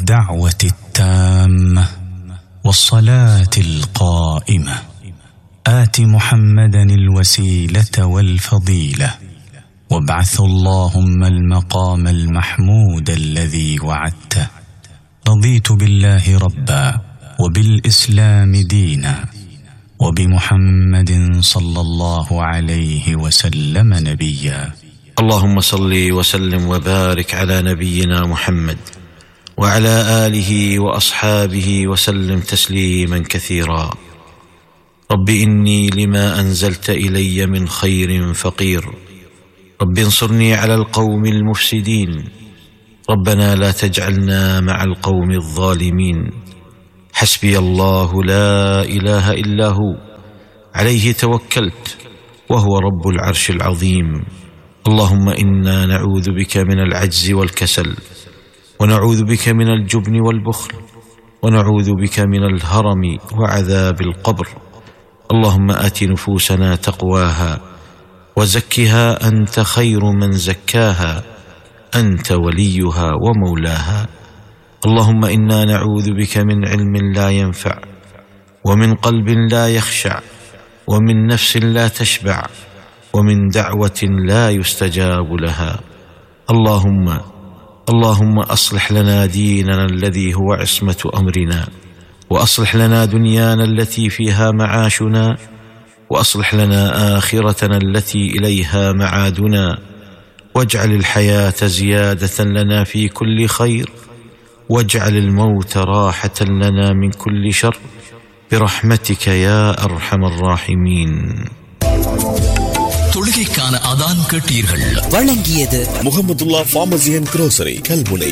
الدعوه التامه والصلاه القائمه ات محمدا الوسيله والفضيله وابعث اللهم المقام المحمود الذي وعدته رضيت بالله ربا وبالاسلام دينا وبمحمد صلى الله عليه وسلم نبيا اللهم صل وسلم وبارك على نبينا محمد وعلى اله واصحابه وسلم تسليما كثيرا رب اني لما انزلت الي من خير فقير رب انصرني على القوم المفسدين ربنا لا تجعلنا مع القوم الظالمين حسبي الله لا اله الا هو عليه توكلت وهو رب العرش العظيم اللهم انا نعوذ بك من العجز والكسل ونعوذ بك من الجبن والبخل ونعوذ بك من الهرم وعذاب القبر اللهم ات نفوسنا تقواها وزكها انت خير من زكاها انت وليها ومولاها اللهم انا نعوذ بك من علم لا ينفع ومن قلب لا يخشع ومن نفس لا تشبع ومن دعوه لا يستجاب لها اللهم اللهم اصلح لنا ديننا الذي هو عصمه امرنا واصلح لنا دنيانا التي فيها معاشنا واصلح لنا اخرتنا التي اليها معادنا واجعل الحياه زياده لنا في كل خير واجعل الموت راحه لنا من كل شر برحمتك يا ارحم الراحمين தொழுகைக்கான அதான் கேட்டீர்கள் வழங்கியது Mohamedullah pharmacy and grocery Kalmunai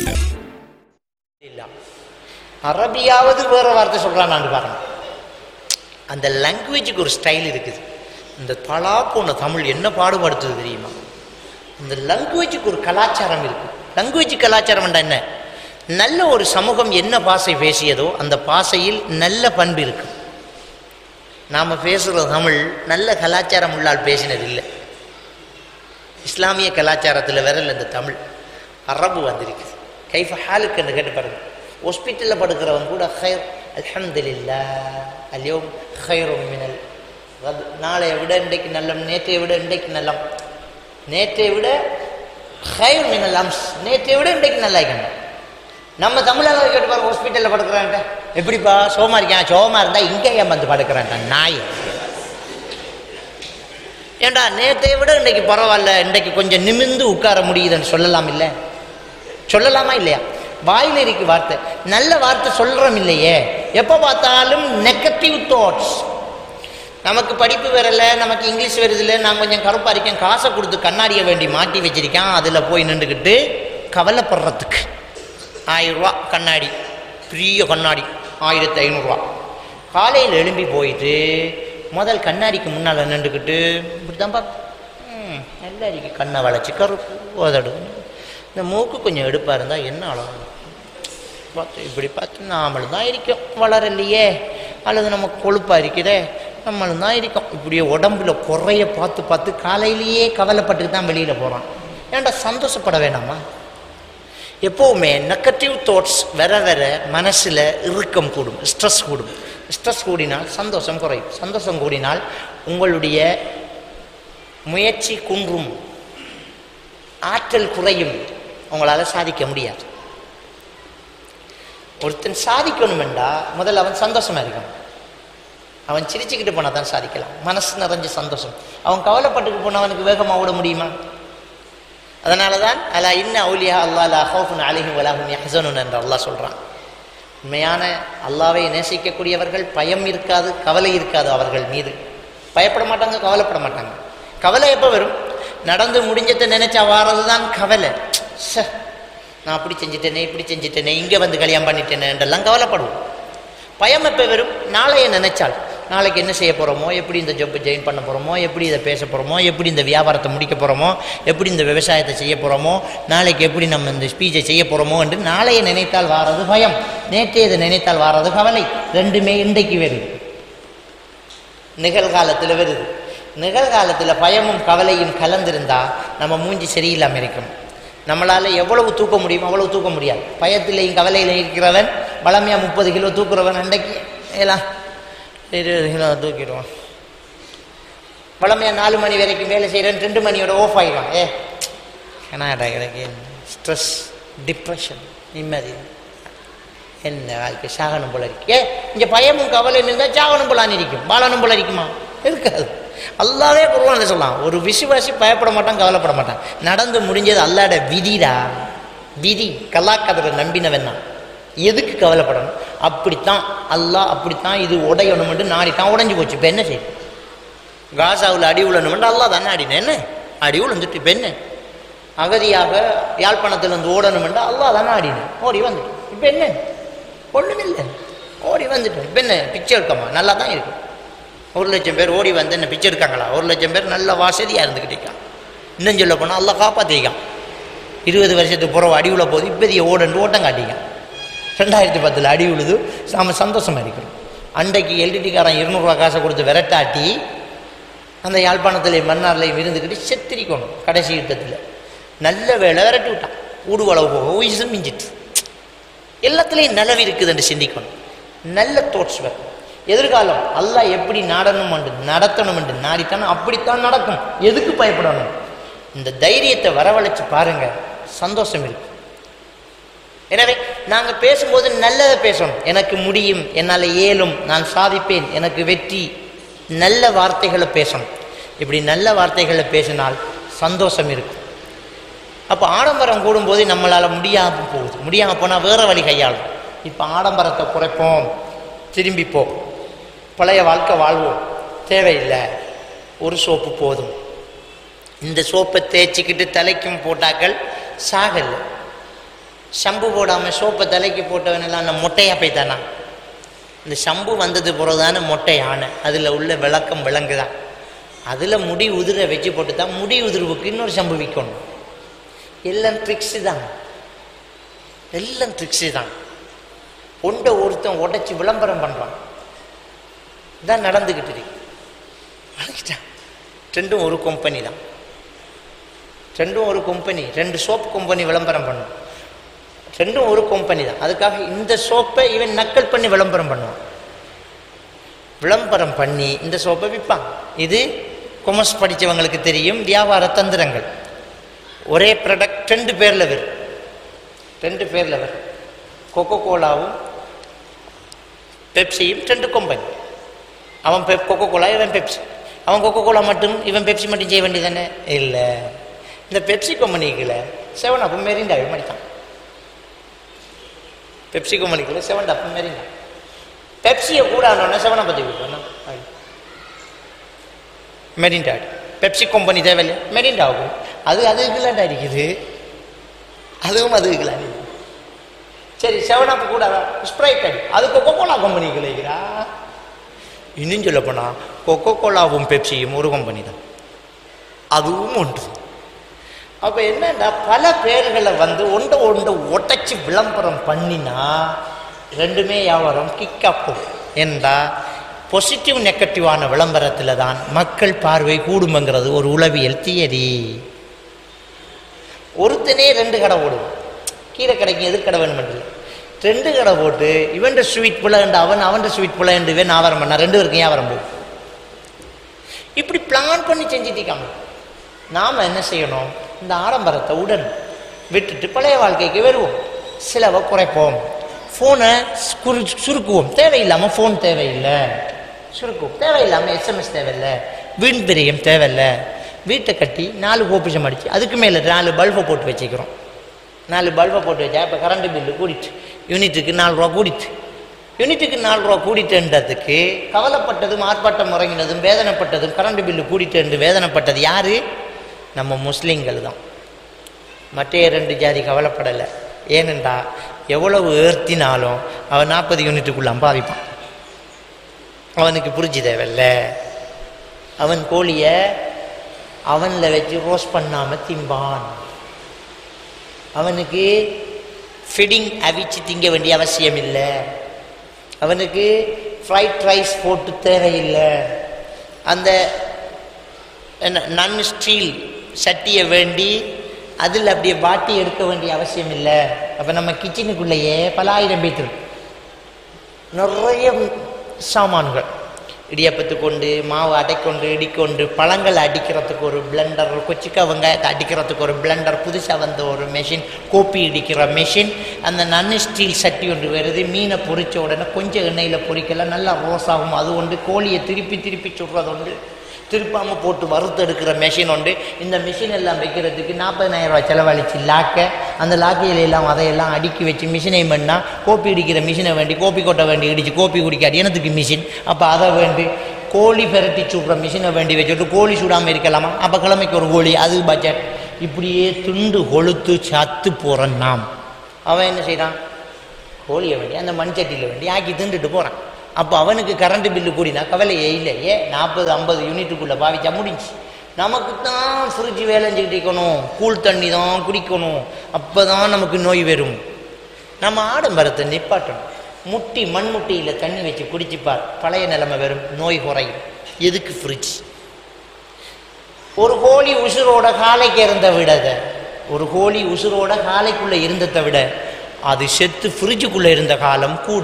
அரபியாவது வேற வார்த்தை சொல்கிறான் பாருங்க அந்த லாங்குவேஜுக்கு ஒரு ஸ்டைல் இருக்குது இந்த தலா போன தமிழ் என்ன பாடுபடுத்துது தெரியுமா இந்த லாங்குவேஜுக்கு ஒரு கலாச்சாரம் இருக்கு லாங்குவேஜ் கலாச்சாரம் என்ன நல்ல ஒரு சமூகம் என்ன பாசை பேசியதோ அந்த பாசையில் நல்ல பண்பு இருக்கு நாம் பேசுகிற தமிழ் நல்ல கலாச்சாரம் உள்ளால் பேசினது இல்லை இஸ்லாமிய கலாச்சாரத்தில் விரல் இந்த தமிழ் அரபு வந்திருக்குது கைஃப ஹாலுக்குன்னு கேட்டு பாருங்க ஹாஸ்பிட்டலில் படுக்கிறவன் கூட ஹைர் அல்ஹம்துலில்லா அல்யோம் ஹைரும் மினல் கத் நாளைய விட இன்றைக்கு நல்லம் நேற்றைய விட இன்றைக்கு நல்லம் நேற்றை விட ஹைர் மினல் அம்ஸ் நேற்றை விட இன்றைக்கு நல்லா இருக்கணும் நம்ம தமிழாக கேட்டு பாருங்க ஹாஸ்பிட்டலில் படுக்கிறான்ட்ட எப்படிப்பா சோமா இருக்கேன் சோமா இருந்தால் இங்கே ஏன் வந்து படுக்கிறான்டா நாய் ஏண்டா நேற்றை விட இன்றைக்கு பரவாயில்ல இன்றைக்கு கொஞ்சம் நிமிர்ந்து உட்கார முடியுதுன்னு சொல்லலாம் இல்லை சொல்லலாமா இல்லையா வாயில் இருக்கு வார்த்தை நல்ல வார்த்தை சொல்கிறோம் இல்லையே எப்போ பார்த்தாலும் நெகட்டிவ் தாட்ஸ் நமக்கு படிப்பு வரல நமக்கு இங்கிலீஷ் வருதில்ல நான் கொஞ்சம் கருப்பாக இருக்கேன் காசை கொடுத்து கண்ணாடியை வேண்டி மாட்டி வச்சிருக்கேன் அதில் போய் நின்றுக்கிட்டு கவலைப்படுறதுக்கு ஆயிரரூவா கண்ணாடி பெரிய கண்ணாடி ஆயிரத்தி ஐநூறுரூவா காலையில் எழும்பி போயிட்டு முதல் கண்ணாடிக்கு முன்னால் நின்றுக்கிட்டு இப்படி தான் ம் நல்லா இருக்கு கண்ணை வளைச்சி கருப்பு உதடு இந்த மூக்கு கொஞ்சம் எடுப்பாக இருந்தால் என்ன அழகு பார்த்து இப்படி பார்த்து நாமளும் தான் இருக்கோம் வளரலையே அல்லது நம்ம கொழுப்பாக இருக்குதே நம்மளும் தான் இருக்கோம் இப்படியே உடம்புல குறைய பார்த்து பார்த்து காலையிலேயே கவலைப்பட்டுட்டு தான் வெளியில் போகிறான் ஏன்டா சந்தோஷப்பட வேணாமா எப்போவுமே நெகட்டிவ் தாட்ஸ் வர வர மனசில் இறுக்கம் கூடும் ஸ்ட்ரெஸ் கூடும் ஸ்ட்ரெஸ் கூடினால் சந்தோஷம் குறையும் சந்தோஷம் கூடினால் உங்களுடைய முயற்சி குன்றும் ஆற்றல் குறையும் உங்களால் சாதிக்க முடியாது ஒருத்தன் சாதிக்கணுமெண்டா முதல்ல அவன் சந்தோஷமா இருக்கணும் அவன் சிரிச்சுக்கிட்டு போனால் தான் சாதிக்கலாம் மனசு நிறைஞ்ச சந்தோஷம் அவன் கவலைப்பட்டுக்கு போனவனுக்கு வேகமாக ஓட முடியுமா அதனால தான் அலா இன்ன அவுலியா அல்லா லா ஹவுஃபுன் அலிஹும் வலாஹும் யஹ்சனுன் என்று அல்லாஹ் சொல்கிறான் உண்மையான அல்லாவை நேசிக்கக்கூடியவர்கள் பயம் இருக்காது கவலை இருக்காது அவர்கள் மீது பயப்பட மாட்டாங்க கவலைப்பட மாட்டாங்க கவலை எப்போ வரும் நடந்து முடிஞ்சதை நினைச்சா வாரது தான் கவலை ச நான் அப்படி செஞ்சுட்டேனே இப்படி செஞ்சுட்டேனே இங்கே வந்து கல்யாணம் பண்ணிட்டேனே என்றெல்லாம் கவலைப்படுவோம் பயம் எப்போ வரும் நாளைய நினைச்சால் நாளைக்கு என்ன செய்ய போகிறோமோ எப்படி இந்த ஜப் ஜாயின் பண்ண போகிறோமோ எப்படி இதை பேச போகிறோமோ எப்படி இந்த வியாபாரத்தை முடிக்க போகிறோமோ எப்படி இந்த விவசாயத்தை செய்ய போகிறோமோ நாளைக்கு எப்படி நம்ம இந்த ஸ்பீச்சை செய்ய போகிறோமோ என்று நாளைய நினைத்தால் வாரது பயம் நேற்றே இதை நினைத்தால் வாரது கவலை ரெண்டுமே இன்றைக்கு வருது நிகழ்காலத்தில் வருது நிகழ்காலத்தில் பயமும் கவலையும் கலந்திருந்தா நம்ம மூஞ்சி சரியில்லாமல் இருக்கும் நம்மளால் எவ்வளவு தூக்க முடியும் அவ்வளவு தூக்க முடியாது பயத்திலையும் கவலையில் இருக்கிறவன் பழமையாக முப்பது கிலோ தூக்குறவன் அன்றைக்கு எல்லாம் இருபது கிலோ தூக்கிடுவான் பழமையாக நாலு மணி வரைக்கும் வேலை செய்கிறேன் ரெண்டு மணியோட ஆஃப் ஆகிடுவான் ஏ என்னடா எனக்கு ஸ்ட்ரெஸ் டிப்ரெஷன் நிம்மதி என்ன வாழ்க்கை சாகனம் போல இருக்கு ஏ இங்கே பயமும் கவலை இருந்தால் சாகனம் போலான்னு இருக்கும் வாழணும் போல இருக்குமா இருக்காது அல்லாவே குருவான சொல்லலாம் ஒரு விசுவாசி பயப்பட மாட்டான் கவலைப்பட மாட்டான் நடந்து முடிஞ்சது அல்லாட விதிடா விதி கலாக்கதிரை நம்பினவன் தான் எதுக்கு கவலைப்படணும் அப்படித்தான் அல்லாஹ் அப்படித்தான் இது உடையணும்னு நாடிட்டான் உடைஞ்சு போச்சு இப்போ என்ன செய்யும் காசாவில் அடி உழணும்னு அல்லாஹ் தானே அடினேன் என்ன அடி உழுந்துட்டு இப்போ என்ன அகதியாக யாழ்ப்பாணத்திலிருந்து ஓடணும்னு அல்லாஹ் தானே ஆடினேன் ஓடி வந்துட்டு இப்போ என்ன ஒன்றுமில்லை ஓடி வந்துட்டோம் இப்போ என்ன பிச்சை எடுக்கமா நல்லா தான் இருக்கு ஒரு லட்சம் பேர் ஓடி வந்து என்ன பிச்சை எடுக்காங்களா ஒரு லட்சம் பேர் நல்ல வசதியாக இருந்துக்கிட்டு இருக்கான் இன்னும் சொல்ல போனால் அல்லா காப்பாற்றிக்கான் இருபது வருஷத்துக்கு புறவு அடி உள்ள போது இப்போதைய ஓடண்டு ஓட்டம் காட்டிக்கான் ரெண்டாயிரத்தி பத்தில் அடி உழுது நாம சந்தோஷமாக இருக்கிறோம் அன்றைக்கு எல்டிடிக்காரன் இருநூறுவா காசை கொடுத்து விரட்டாட்டி அந்த யாழ்ப்பாணத்தில் மன்னார்லையும் இருந்துக்கிட்டு செத்திரிக்கணும் கடைசி யுத்தத்தில் நல்ல வேலை விரட்டி விட்டான் ஊடுவளவு போக உயிசும் மிஞ்சிட்டு எல்லாத்துலேயும் நலவு இருக்குதுன்னு சிந்திக்கணும் நல்ல தோட்ஸ் வரும் எதிர்காலம் அல்லாஹ் எப்படி நாடணும் என்று நடத்தணும் என்று நாடித்தானோ அப்படித்தான் நடக்கும் எதுக்கு பயப்படணும் இந்த தைரியத்தை வரவழைச்சு பாருங்க சந்தோஷம் இருக்கு எனவே நாங்கள் பேசும்போது நல்லதை பேசணும் எனக்கு முடியும் என்னால் இயலும் நான் சாதிப்பேன் எனக்கு வெற்றி நல்ல வார்த்தைகளை பேசணும் இப்படி நல்ல வார்த்தைகளை பேசினால் சந்தோஷம் இருக்கும் அப்போ ஆடம்பரம் கூடும்போது நம்மளால் முடியாமல் போகுது முடியாமல் போனால் வேறு வழி கையாளும் இப்போ ஆடம்பரத்தை குறைப்போம் திரும்பிப்போம் பழைய வாழ்க்கை வாழ்வோம் தேவையில்லை ஒரு சோப்பு போதும் இந்த சோப்பை தேய்ச்சிக்கிட்டு தலைக்கும் போட்டாக்கள் சாகலை ஷம்பு போடாமல் சோப்பை தலைக்கு போட்டவனெல்லாம் நான் மொட்டையாக போய்த்தானா இந்த ஷம்பு வந்தது பிறகுதானே மொட்டை ஆனை அதில் உள்ள விளக்கம் விளங்குதான் அதில் முடி உதிர வச்சு போட்டு தான் முடி உதிர்வுக்கு இன்னொரு ஷம்பு விற்கணும் எல்லாம் ட்ரிக்ஸு தான் எல்லாம் ட்ரிக்ஸு தான் ஒன்றை ஒருத்தன் உடைச்சி விளம்பரம் பண்ணுறான் இதான் நடந்துக்கிட்டு இருக்கு வணக்கிட்டான் ரெண்டும் ஒரு கம்பெனி தான் ரெண்டும் ஒரு கம்பெனி ரெண்டு சோப் கம்பெனி விளம்பரம் பண்ணும் ரெண்டும் ஒரு கம்பெனி தான் அதுக்காக இந்த சோப்பை இவன் நக்கல் பண்ணி விளம்பரம் பண்ணுவான் விளம்பரம் பண்ணி இந்த சோப்பை விற்பான் இது கொமர்ஸ் படித்தவங்களுக்கு தெரியும் வியாபார தந்திரங்கள் ஒரே ப்ராடக்ட் ரெண்டு பேரில் வரும் ரெண்டு பேரில் வரும் கொக்கோ கோலாவும் பெப்சியும் ரெண்டு கம்பெனி அவன் பெப் கொக்கோ கோலா இவன் பெப்சி அவன் கொக்கோ கோலா மட்டும் இவன் பெப்சி மட்டும் செய்ய வேண்டியதானே இல்லை இந்த பெப்சி கம்பெனிக்குள்ள செவன் அப் மெரிண்டாவே மடித்தான் பெப்சி கம்பெனிக்குள்ள செவன் அப் மெரிண்டா பெப்சியை கூட ஆனோடனே செவனை பற்றி கொடுப்போம் மெரிண்டா பெப்சி கம்பெனி தேவையில்லை மெரிண்டா ஆகும் அது அதுக்குலாண்டா இருக்குது அதுவும் அதுக்குலாம் இருக்குது சரி செவன் அப் கூட ஸ்ப்ரைட் அடி அது கொக்கோ கோலா கம்பெனிக்கு வைக்கிறா இன்னும் சொல்ல போனால் கொக்கோ கோலாவும் பெப்சியும் ஒரு கம்பெனி தான் அதுவும் ஒன்று அப்போ என்னன்னா பல பேர்களை வந்து ஒன்றை ஒன்றை ஒட்டச்சி விளம்பரம் பண்ணினா ரெண்டுமே வியாபாரம் கிக்கா போகும் என்றா பொசிட்டிவ் நெகட்டிவான விளம்பரத்தில் தான் மக்கள் பார்வை கூடுமங்கிறது ஒரு உளவியல் தியரி ஒருத்தனே ரெண்டு கடை ஓடுவோம் கீழே கடைக்கு எதிர்கடை வேணுமென்று ரெண்டு கடை போட்டு இவன் ஸ்வீட் புலண்டு அவன் அவன் ஸ்வீட் புலண்டு இவன் வியாபாரம் பண்ணா ரெண்டு பேருக்கும் வியாபாரம் போகும் இப்படி பிளான் பண்ணி செஞ்சுட்டிருக்காங்க நாம் என்ன செய்யணும் இந்த ஆடம்பரத்தை உடன் விட்டுட்டு பழைய வாழ்க்கைக்கு வருவோம் செலவை குறைப்போம் ஃபோனை குறு சுருக்குவோம் தேவையில்லாமல் ஃபோன் தேவையில்லை சுருக்குவோம் தேவையில்லாமல் எஸ்எம்எஸ் தேவையில்லை வீண் பிரியம் தேவையில்லை வீட்டை கட்டி நாலு கோபிஷம் அடித்து அதுக்கு மேலே நாலு பல்பை போட்டு வச்சுக்கிறோம் நாலு பல்பை போட்டு வச்சா இப்போ கரண்ட் பில்லு கூடிட்டு யூனிட்டுக்கு நாலு ரூபா கூடிட்டு யூனிட்டுக்கு நாலு ரூபா கூடிட்டுன்றதுக்கு கவலைப்பட்டதும் ஆர்ப்பாட்டம் முறங்கினதும் வேதனைப்பட்டதும் கரண்ட் பில்லு கூடிட்டு வேதனைப்பட்டது யார் நம்ம முஸ்லீம்கள் தான் மற்ற ரெண்டு ஜாதி கவலைப்படலை ஏனென்றா எவ்வளவு ஏர்த்தினாலும் அவன் நாற்பது யூனிட்டுக்குள்ள அம்பாவிப்பான் அவனுக்கு புரிஞ்சு தேவையில்ல அவன் கோழியை அவனில் வச்சு ரோஸ்ட் பண்ணாமல் திம்பான் அவனுக்கு ஃபிடிங் அவிச்சு திங்க வேண்டிய அவசியம் இல்லை அவனுக்கு ஃப்ரைட் ரைஸ் போட்டு தேவையில்லை அந்த என்ன நன் ஸ்டீல் சட்டியை வேண்டி அதில் அப்படியே பாட்டி எடுக்க வேண்டிய அவசியம் இல்லை அப்போ நம்ம கிச்சனுக்குள்ளேயே பல ஆயிரம் பேர் இருக்கு நிறைய சாமான்கள் இடியப்பத்து கொண்டு மாவு அடைக்கொண்டு இடிக்கொண்டு பழங்களை அடிக்கிறதுக்கு ஒரு பிளெண்டர் கொச்சிக்காய் வெங்காயத்தை அடிக்கிறதுக்கு ஒரு பிளெண்டர் புதுசாக வந்த ஒரு மெஷின் கோப்பி இடிக்கிற மெஷின் அந்த நன்னு ஸ்டீல் சட்டி ஒன்று வருது மீனை பொரிச்ச உடனே கொஞ்சம் எண்ணெயில் பொரிக்கலாம் நல்லா ரோஸாகும் அது ஒன்று கோழியை திருப்பி திருப்பி சுடுறது உண்டு திருப்பாமல் போட்டு வறுத்தெடுக்கிற மெஷின் உண்டு இந்த மிஷின் எல்லாம் வைக்கிறதுக்கு நாற்பதனாயிரம் ரூபாய் செலவழிச்சு லாக்க அந்த லாக்கையில எல்லாம் அதையெல்லாம் அடுக்கி வச்சு மிஷினை பண்ணால் கோப்பி இடிக்கிற மிஷினை வேண்டி கோப்பி கொட்டை வேண்டி இடிச்சு கோப்பி குடிக்காது எனத்துக்கு மிஷின் அப்போ அதை வேண்டி கோழி பெரட்டி சுடுற மிஷினை வேண்டி வச்சுட்டு கோழி சுடாமல் இருக்கலாமா அப்போ கிழமைக்கு ஒரு கோழி அது பட்ஜெட் இப்படியே துண்டு கொளுத்து சத்து போகிறான் நாம் அவன் என்ன செய்கிறான் கோழியை வேண்டி அந்த மண் சட்டியில் வேண்டி ஆக்கி திண்டுட்டு போகிறான் அப்போ அவனுக்கு கரண்ட் பில்லு கூடினா கவலையே இல்லை ஏ நாற்பது ஐம்பது யூனிட்டுக்குள்ளே பாவிச்சா முடிஞ்சு நமக்கு தான் ஃப்ரிட்ஜ் வேலை செஞ்சுக்கிட்டு இருக்கணும் கூல் தண்ணி தான் குடிக்கணும் அப்போ தான் நமக்கு நோய் வரும் நம்ம ஆடம்பரத்தை நிப்பாட்டணும் முட்டி மண்முட்டியில் தண்ணி வச்சு குடிச்சுப்பார் பழைய நிலைமை வரும் நோய் குறையும் எதுக்கு ஃப்ரிட்ஜ் ஒரு கோழி உசுரோட காலைக்கு இருந்த விட அதை, ஒரு கோழி உசுரோட காலைக்குள்ளே இருந்ததை விட அது செத்து ஃப்ரிட்ஜுக்குள்ளே இருந்த காலம் கூட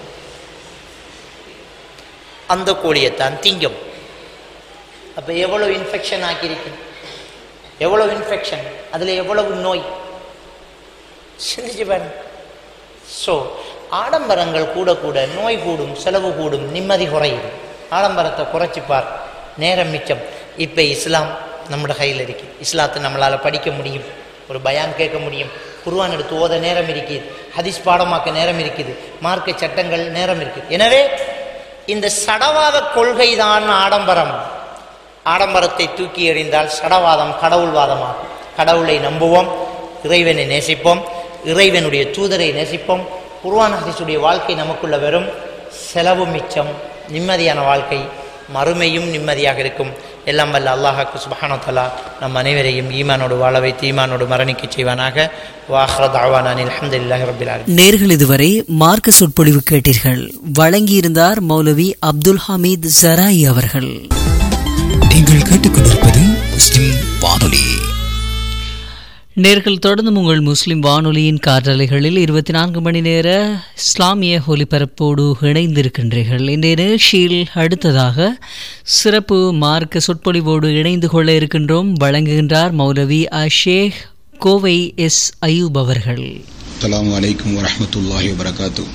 அந்த கோழியைத்தான் திங்கும் அப்போ எவ்வளோ இன்ஃபெக்ஷன் ஆக்கியிருக்கு எவ்வளோ இன்ஃபெக்ஷன் அதில் எவ்வளவு நோய் சிந்திச்சு பாருங்க ஸோ ஆடம்பரங்கள் கூட கூட நோய் கூடும் செலவு கூடும் நிம்மதி குறையும் ஆடம்பரத்தை குறைச்சி பார் நேரம் மிச்சம் இப்போ இஸ்லாம் நம்மளோட கையில் இருக்கு இஸ்லாத்தை நம்மளால் படிக்க முடியும் ஒரு பயான் கேட்க முடியும் குர்ஆன் எடுத்து ஓத நேரம் இருக்குது ஹதீஸ் பாடமாக்க நேரம் இருக்குது மார்க்க சட்டங்கள் நேரம் இருக்குது எனவே இந்த சடவாத கொள்கை தான் ஆடம்பரம் ஆடம்பரத்தை தூக்கி எறிந்தால் சடவாதம் கடவுள்வாதமாகும் கடவுளை நம்புவோம் இறைவனை நேசிப்போம் இறைவனுடைய தூதரை நேசிப்போம் குர்ஆன் ஹதீஸுடைய வாழ்க்கை நமக்குள்ள வரும் செலவு மிச்சம் நிம்மதியான வாழ்க்கை மறுமையும் நிம்மதியாக இருக்கும் எல்லாம் வல்ல அல்லாஹாக்கு சுபஹானோ தலா நம் அனைவரையும் ஈமானோடு வாழ வைத்து ஈமானோடு மரணிக்க செய்வானாக வாஹ்ரத் அவானான் அல்ஹம்துலில்லாஹி ரப்பில் ஆலமீன் நேர்கள் இதுவரை மார்க்க சொற்பொழிவு கேட்டீர்கள் வழங்கியிருந்தார் மௌலவி அப்துல் ஹமீத் ஜராய் அவர்கள் நீங்கள் கேட்டுக்கொண்டிருப்பது முஸ்லிம் வானொலி நேர்கள் தொடர்ந்து உங்கள் முஸ்லிம் வானொலியின் காற்றலைகளில் இருபத்தி நான்கு மணி நேர இஸ்லாமிய ஒலிபரப்போடு இணைந்திருக்கின்றீர்கள் இன்றைய நிகழ்ச்சியில் அடுத்ததாக சிறப்பு மார்க்க சொற்பொழிவோடு இணைந்து கொள்ள இருக்கின்றோம் வழங்குகின்றார் மௌலவி அஷேக் கோவை எஸ் அயூப் அவர்கள் السلام عليكم ورحمة الله وبركاته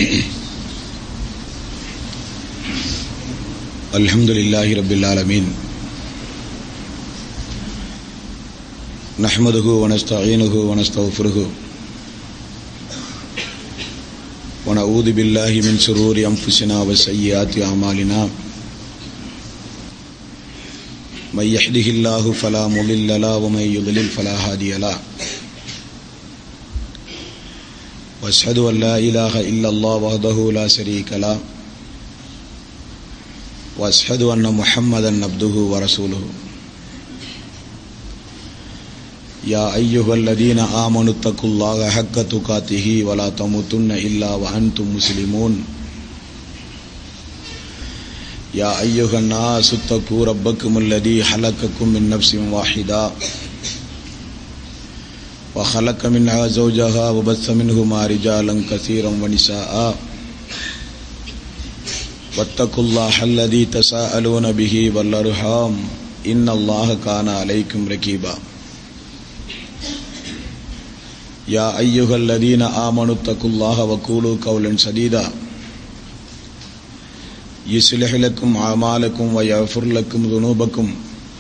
الحمد لله رب العالمين نحمده ونستعينه ونستغفره ونعوذ بالله من شرور أنفسنا وسيئات أعمالنا من يهده الله فلا مضل له ومن يضلل فلا هادي له واشهد ان لا اله الا الله وحده لا شريك له واشهد ان محمدا عبده ورسوله يا ايها الذين امنوا اتقوا الله حق تقاته ولا تموتن الا وانتم مسلمون يا ايها الناس اتقوا ربكم الذي خلقكم من نفس واحده وخلق منها زوجها وبث منهما رجالا كثيرا ونساء واتقوا الله الذي تساءلون به والارحام ان الله كان عليكم رقيبا يا ايها الذين امنوا اتقوا الله وقولوا قولا سديدا يصلح لكم اعمالكم ويغفر لكم ذنوبكم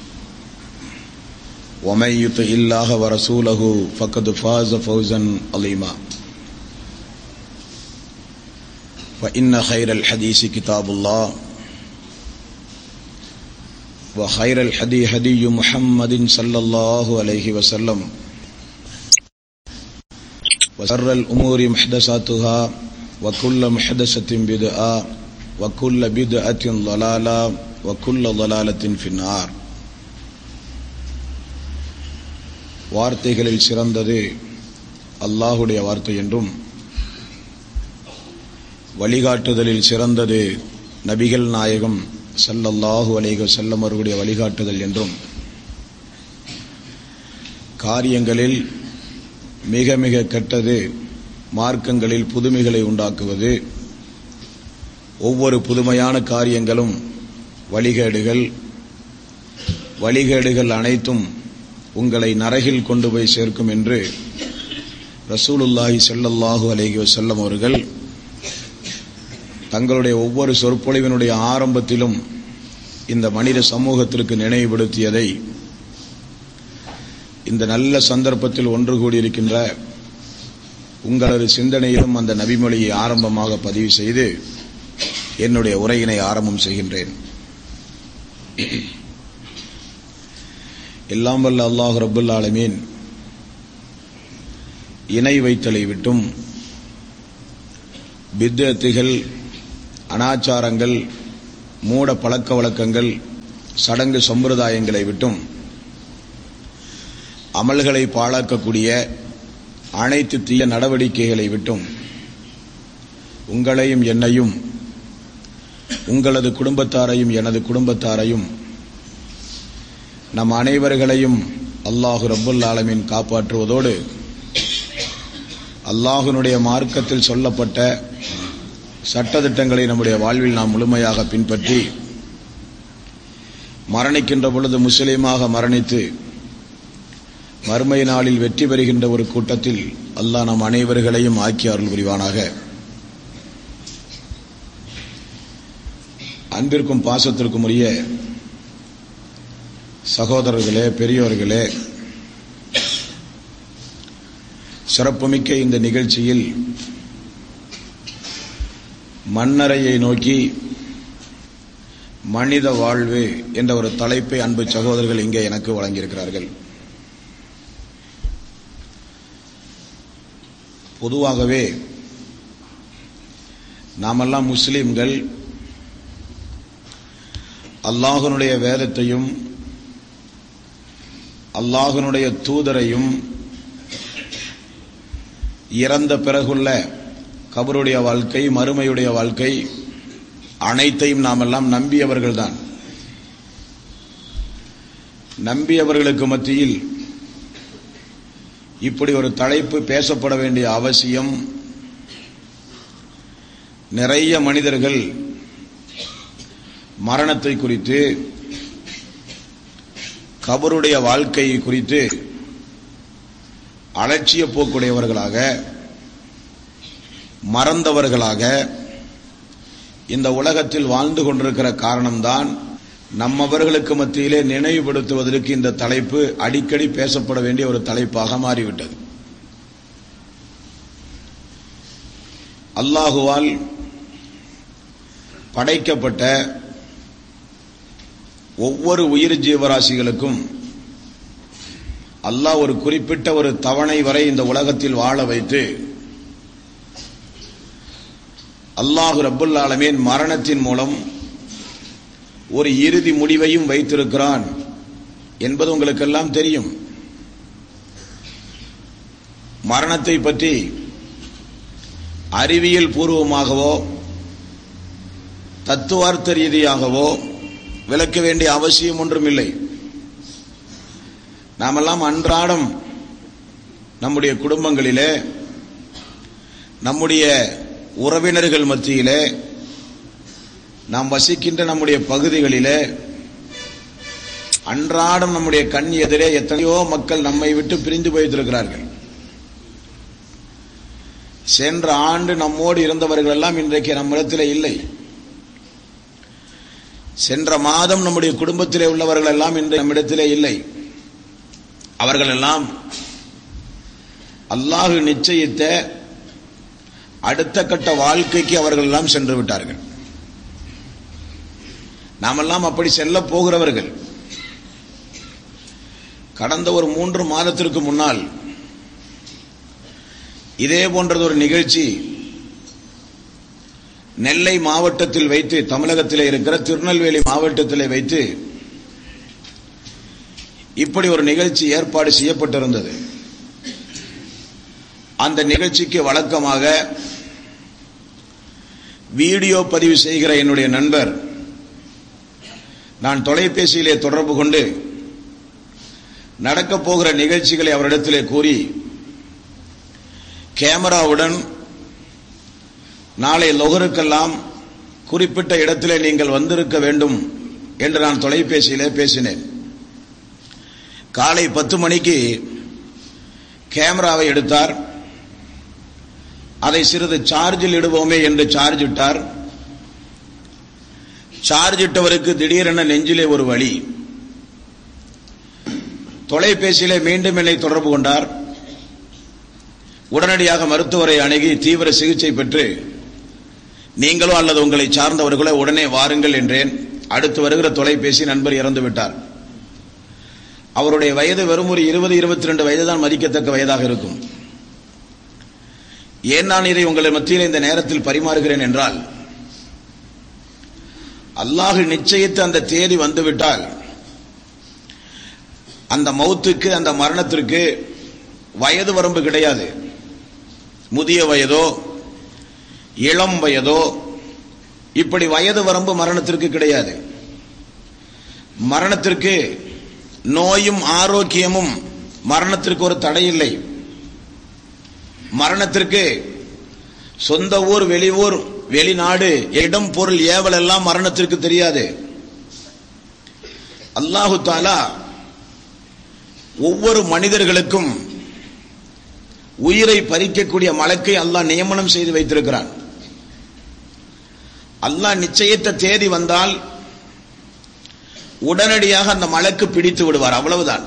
ومن يطع الله ورسوله فقد فاز فوزا عظيما فإن خير الحديث كتاب الله وخير الحدي هدي محمد صلى الله عليه وسلم وشر الأمور محدثاتها وكل محدثة بدعة وكل بدعة ضلالة وكل ضلالة في النار வார்த்தைகளில் சிறந்தது அல்லாஹுடைய வார்த்தை என்றும் வழிகாட்டுதலில் சிறந்தது நபிகள் நாயகம் ஸல்லல்லாஹு அலைஹி வஸல்லம் அவர்களுடைய வழிகாட்டுதல் என்றும் காரியங்களில் மிக மிக கெட்டது மார்க்கங்களில் புதுமைகளை உண்டாக்குவது ஒவ்வொரு புதுமையான காரியங்களும் வழிகேடுகள் வழிகேடுகள் அனைத்தும் உங்களை நரகில் கொண்டு போய் சேர்க்கும் என்று ரசூலுல்லாஹி ஸல்லல்லாஹு அலைஹி வஸல்லம் அவர்கள் தங்களுடைய ஒவ்வொரு சொற்பொழிவினுடைய ஆரம்பத்திலும் இந்த மனித சமூகத்திற்கு நினைவுபடுத்தியதை இந்த நல்ல சந்தர்ப்பத்தில் ஒன்று கூடியிருக்கின்ற உங்களது சிந்தனையிலும் அந்த நபிமொழியை ஆரம்பமாக பதிவு செய்து என்னுடைய உரையினை ஆரம்பம் செய்கின்றேன் எல்லாம் வல்ல அல்லாஹ் ரப்புல் ஆலமீன் இணை வைத்தலை விட்டும் பித்தத்துகள் அனாச்சாரங்கள் மூட பழக்க வழக்கங்கள் சடங்கு சம்பிரதாயங்களை விட்டும் அமல்களை பாழாக்கக்கூடிய அனைத்து தீய நடவடிக்கைகளை விட்டும் உங்களையும் என்னையும் உங்களது குடும்பத்தாரையும் எனது குடும்பத்தாரையும் நம் அனைவர்களையும் அல்லாஹு ரப்புல் ஆலமீன் காப்பாற்றுவதோடு அல்லாஹுனுடைய மார்க்கத்தில் சொல்லப்பட்ட சட்டதிட்டங்களை நம்முடைய வாழ்வில் நாம் முழுமையாக பின்பற்றி மரணிக்கின்ற பொழுது முஸ்லீமாக மரணித்து மறுமை நாளில் வெற்றி பெறுகின்ற ஒரு கூட்டத்தில் அல்லாஹ் நம் அனைவர்களையும் ஆக்கி அருள் புரிவானாக அன்பிற்கும் பாசத்திற்கும் உரிய சகோதரர்களே பெரியோர்களே சிறப்புமிக்க இந்த நிகழ்ச்சியில் மண்ணறையை நோக்கி மனித வாழ்வு என்ற ஒரு தலைப்பை அன்பு சகோதரர்கள் இங்கே எனக்கு வழங்கியிருக்கிறார்கள் பொதுவாகவே நாமெல்லாம் முஸ்லிம்கள் அல்லாஹனுடைய வேதத்தையும் அல்லாஹனுடைய தூதரையும் இறந்த பிறகுள்ள கபருடைய வாழ்க்கை மறுமையுடைய வாழ்க்கை அனைத்தையும் நாமெல்லாம் நம்பியவர்கள்தான் நம்பியவர்களுக்கு மத்தியில் இப்படி ஒரு தலைப்பு பேசப்பட வேண்டிய அவசியம் நிறைய மனிதர்கள் மரணத்தை குறித்து கபருடைய வாழ்க்கை குறித்து அலட்சிய போக்குடையவர்களாக மறந்தவர்களாக இந்த உலகத்தில் வாழ்ந்து கொண்டிருக்கிற காரணம்தான் நம்மவர்களுக்கு மத்தியிலே நினைவுபடுத்துவதற்கு இந்த தலைப்பு அடிக்கடி பேசப்பட வேண்டிய ஒரு தலைப்பாக மாறிவிட்டது அல்லாஹுவால் படைக்கப்பட்ட ஒவ்வொரு உயிர் ஜீவராசிகளுக்கும் அல்லாஹ் ஒரு குறிப்பிட்ட ஒரு தவணை வரை இந்த உலகத்தில் வாழ வைத்து அல்லாஹு ரப்புல் ஆலமீன் மரணத்தின் மூலம் ஒரு இறுதி முடிவையும் வைத்திருக்கிறான் என்பது உங்களுக்கெல்லாம் தெரியும் மரணத்தை பற்றி அறிவியல் பூர்வமாகவோ தத்துவார்த்த ரீதியாகவோ விளக்க வேண்டிய அவசியம் ஒன்றும் இல்லை நாமெல்லாம் அன்றாடம் நம்முடைய குடும்பங்களிலே நம்முடைய உறவினர்கள் மத்தியிலே நாம் வசிக்கின்ற நம்முடைய பகுதிகளிலே அன்றாடம் நம்முடைய கண் எதிரே எத்தனையோ மக்கள் நம்மை விட்டு பிரிந்து போய்த்திருக்கிறார்கள் சென்ற ஆண்டு நம்மோடு இருந்தவர்கள் எல்லாம் இன்றைக்கு நம்மிடத்தில் இல்லை சென்ற மாதம் நம்முடைய குடும்பத்திலே உள்ளவர்கள் எல்லாம் இன்று நம்மிடத்திலே இல்லை அவர்கள் எல்லாம் அல்லாஹு நிச்சயித்த அடுத்த கட்ட வாழ்க்கைக்கு அவர்கள் எல்லாம் சென்று விட்டார்கள் நாமெல்லாம் அப்படி செல்ல போகிறவர்கள் கடந்த ஒரு மூன்று மாதத்திற்கு முன்னால் இதே போன்றது ஒரு நிகழ்ச்சி நெல்லை மாவட்டத்தில் வைத்து தமிழகத்தில் இருக்கிற திருநெல்வேலி மாவட்டத்தில் வைத்து இப்படி ஒரு நிகழ்ச்சி ஏற்பாடு செய்யப்பட்டிருந்தது அந்த நிகழ்ச்சிக்கு வழக்கமாக வீடியோ பதிவு செய்கிற என்னுடைய நண்பர் நான் தொலைபேசியிலே தொடர்பு கொண்டு நடக்கப் போகிற நிகழ்ச்சிகளை அவரிடத்திலே கூறி கேமராவுடன் நாளை லொகருக்கெல்லாம் குறிப்பிட்ட இடத்திலே நீங்கள் வந்திருக்க வேண்டும் என்று நான் தொலைபேசியிலே பேசினேன் காலை பத்து மணிக்கு கேமராவை எடுத்தார் அதை சிறிது சார்ஜில் இடுவோமே என்று சார்ஜ் இட்டார் சார்ஜ் இட்டவருக்கு திடீரென நெஞ்சிலே ஒரு வழி தொலைபேசியிலே மீண்டும் என்னை தொடர்பு கொண்டார் உடனடியாக மருத்துவரை அணுகி தீவிர சிகிச்சை பெற்று நீங்களோ அல்லது உங்களை சார்ந்தவர்களோ உடனே வாருங்கள் என்றேன் அடுத்து வருகிற தொலைபேசி நண்பர் இறந்து விட்டார் அவருடைய வயது வெறும் ஒரு இருபது இருபத்தி ரெண்டு வயது தான் மதிக்கத்தக்க வயதாக இருக்கும் ஏன் நான் இதை உங்களை மத்தியில் இந்த நேரத்தில் பரிமாறுகிறேன் என்றால் அல்லாஹ் நிச்சயித்து அந்த தேதி வந்துவிட்டால் அந்த மௌத்துக்கு அந்த மரணத்திற்கு வயது வரம்பு கிடையாது முதிய வயதோ இளம் வயதோ இப்படி வயது வரம்பு மரணத்திற்கு கிடையாது மரணத்திற்கு நோயும் ஆரோக்கியமும் மரணத்திற்கு ஒரு தடை இல்லை மரணத்திற்கு சொந்த ஊர் வெளியூர் வெளிநாடு இடம் பொருள் ஏவல் எல்லாம் மரணத்திற்கு தெரியாது அல்லாஹு தாலா ஒவ்வொரு மனிதர்களுக்கும் உயிரை பறிக்கக்கூடிய மலக்கை அல்லாஹ் நியமனம் செய்து வைத்திருக்கிறான் அல்லாஹ் நிச்சயித்த தேதி வந்தால் உடனடியாக அந்த மலக்கு பிடித்து விடுவார் அவ்வளவுதான்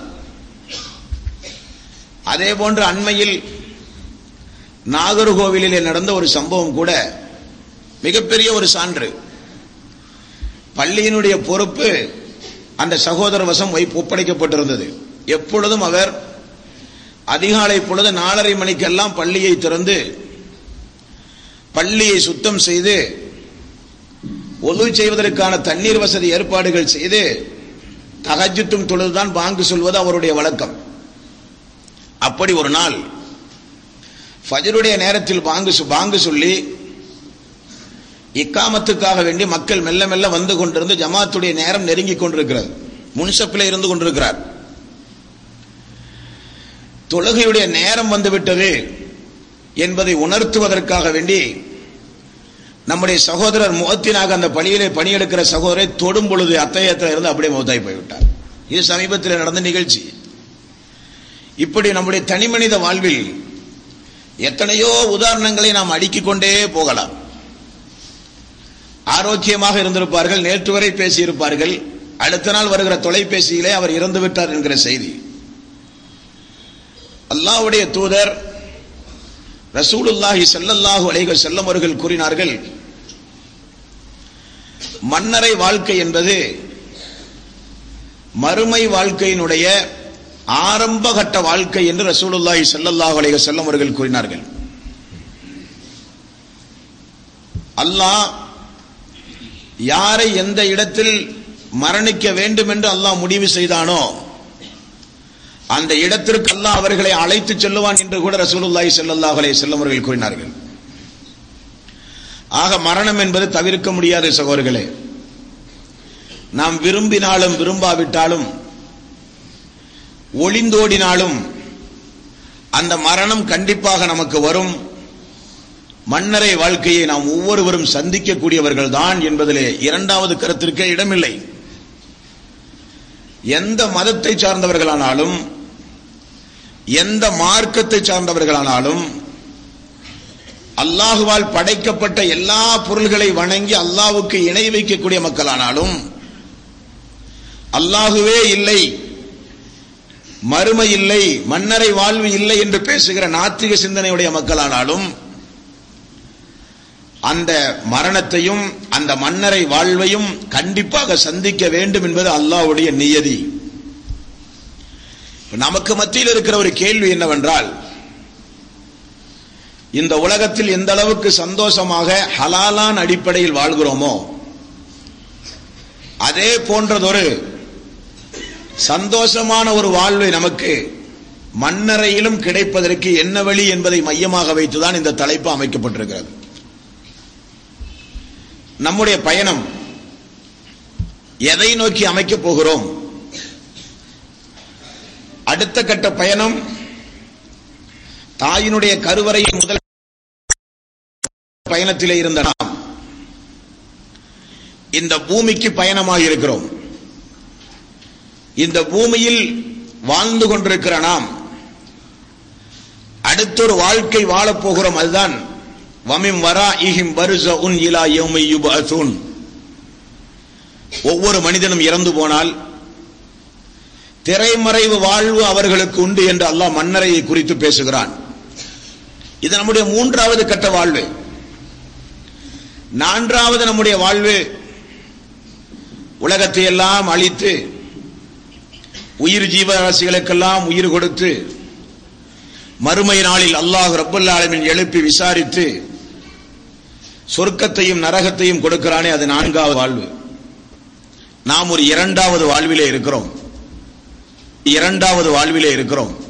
அதே போன்று அண்மையில் நாகர்கோவிலில் நடந்த ஒரு சம்பவம் கூட மிகப்பெரிய ஒரு சான்று பள்ளியினுடைய பொறுப்பு அந்த சகோதர வசம் வைப்பு ஒப்படைக்கப்பட்டிருந்தது எப்பொழுதும் அவர் அதிகாலை பொழுது நாலரை மணிக்கெல்லாம் பள்ளியை திறந்து பள்ளியை சுத்தம் செய்து ஒலு செய்வதற்கான தண்ணீர் வசதி ஏற்பாடுகள் செய்து தகஜத்தும் தொழுதுதான் பாங்கு சொல்வது அவருடைய வழக்கம் அப்படி ஒரு நாள் ஃபஜருடைய நேரத்தில் பாங்கு சொ- பாங்கு சொல்லி இக்காமத்துக்காக வேண்டி மக்கள் மெல்ல மெல்ல வந்து கொண்டிருந்து ஜமாத்துடைய நேரம் நெருங்கிக் கொண்டிருக்கிறது முன்சப்பில் இருந்து கொண்டிருக்கிறார் தொழுகையுடைய நேரம் வந்துவிட்டது என்பதை உணர்த்துவதற்காக வேண்டி நம்முடைய சகோதரர் முகத்தினாக அந்த பணியிலே பணியெடுக்கிற சகோதரை தொடும் பொழுது அத்தையத்தில் இருந்து அப்படியே மௌத்தாய் போய்விட்டார் இது சமீபத்தில் நடந்த நிகழ்ச்சி இப்படி நம்முடைய தனிமனித வாழ்வில் எத்தனையோ உதாரணங்களை நாம் அடுக்கிக் கொண்டே போகலாம் ஆரோக்கியமாக இருந்திருப்பார்கள் நேற்று வரை பேசியிருப்பார்கள் அடுத்த நாள் வருகிற தொலைபேசியிலே அவர் இறந்து விட்டார் என்கிற செய்தி அல்லாஹ்வுடைய தூதர் ரசூலுல்லாஹி ஸல்லல்லாஹு அலைஹி வஸல்லம் அவர்கள் கூறினார்கள் மன்னரை வாழ்க்கை என்பது மறுமை வாழ்க்கையினுடைய ஆரம்ப கட்ட வாழ்க்கை என்று ரசூலுல்லாஹி ஸல்லல்லாஹு அலைஹி வஸல்லம் அவர்கள் கூறினார்கள் அல்லாஹ் யாரை எந்த இடத்தில் மரணிக்க வேண்டும் என்று அல்லாஹ் முடிவு செய்தானோ அந்த இடத்திற்கு அல்லாஹ் அவர்களை அழைத்து செல்லுவான் என்று கூட ரசூலுல்லாஹி ஸல்லல்லாஹு அலைஹி வஸல்லம் அவர்கள் கூறினார்கள் ஆக மரணம் என்பது தவிர்க்க முடியாத சகோதரர்களே நாம் விரும்பினாலும் விரும்பாவிட்டாலும் ஒளிந்தோடினாலும் அந்த மரணம் கண்டிப்பாக நமக்கு வரும் மன்னரை வாழ்க்கையை நாம் ஒவ்வொருவரும் சந்திக்கக்கூடியவர்கள் தான் என்பதிலே இரண்டாவது கருத்திற்கே இடமில்லை எந்த மதத்தை சார்ந்தவர்களானாலும் எந்த மார்க்கத்தை சார்ந்தவர்களானாலும் அல்லாஹுவால் படைக்கப்பட்ட எல்லா பொருள்களை வணங்கி அல்லாஹ்வுக்கு இணை வைக்கக்கூடிய மக்களானாலும் அல்லாஹுவே இல்லை மறுமை இல்லை மன்னரை வாழ்வு இல்லை என்று பேசுகிற நாத்திக சிந்தனையுடைய மக்களானாலும் அந்த மரணத்தையும் அந்த மன்னரை வாழ்வையும் கண்டிப்பாக சந்திக்க வேண்டும் என்பது அல்லாஹ்வுடைய நியதி இப்ப நமக்கு மத்தியில் இருக்கிற ஒரு கேள்வி என்னவென்றால் இந்த உலகத்தில் எந்த அளவுக்கு சந்தோஷமாக ஹலாலான் அடிப்படையில் வாழ்கிறோமோ அதே போன்றதொரு சந்தோஷமான ஒரு வாழ்வை நமக்கு மன்னரையிலும் கிடைப்பதற்கு என்ன வழி என்பதை மையமாக வைத்துதான் இந்த தலைப்பு அமைக்கப்பட்டிருக்கிறது நம்முடைய பயணம் எதை நோக்கி அமைக்கப் போகிறோம் அடுத்த கட்ட பயணம் தாயினுடைய கருவறையில் முதல் பயணத்திலே இருந்த நாம் இந்த பூமிக்கு பயணமாக இருக்கிறோம் இந்த பூமியில் வாழ்ந்து கொண்டிருக்கிற நாம் அடுத்தொரு வாழ்க்கை வாழப் போகிறோம் அதுதான் வமிம் வரா இஹிம் வருச உன் இலா யௌமை யுபஅஸூன் ஒவ்வொரு மனிதனும் இறந்து போனால் திரைமறைவு வாழ்வு அவர்களுக்கு உண்டு என்று அல்லாஹ் மன்னரையை குறித்து பேசுகிறான் இது நம்முடைய மூன்றாவது கட்ட வாழ்வு நான்காவது நம்முடைய வாழ்வு உலகத்தை எல்லாம் அழித்து உயிர் ஜீவராசிகளுக்கெல்லாம் உயிர் கொடுத்து மறுமை நாளில் அல்லாஹ் ரப்பல் ஆலமீன் எழுப்பி விசாரித்து சொர்க்கத்தையும் நரகத்தையும் கொடுக்கிறானே அது நான்காவது வாழ்வு நாம் ஒரு இரண்டாவது வாழ்விலே இருக்கிறோம் இரண்டாவது வாழ்விலே இருக்கிறோம்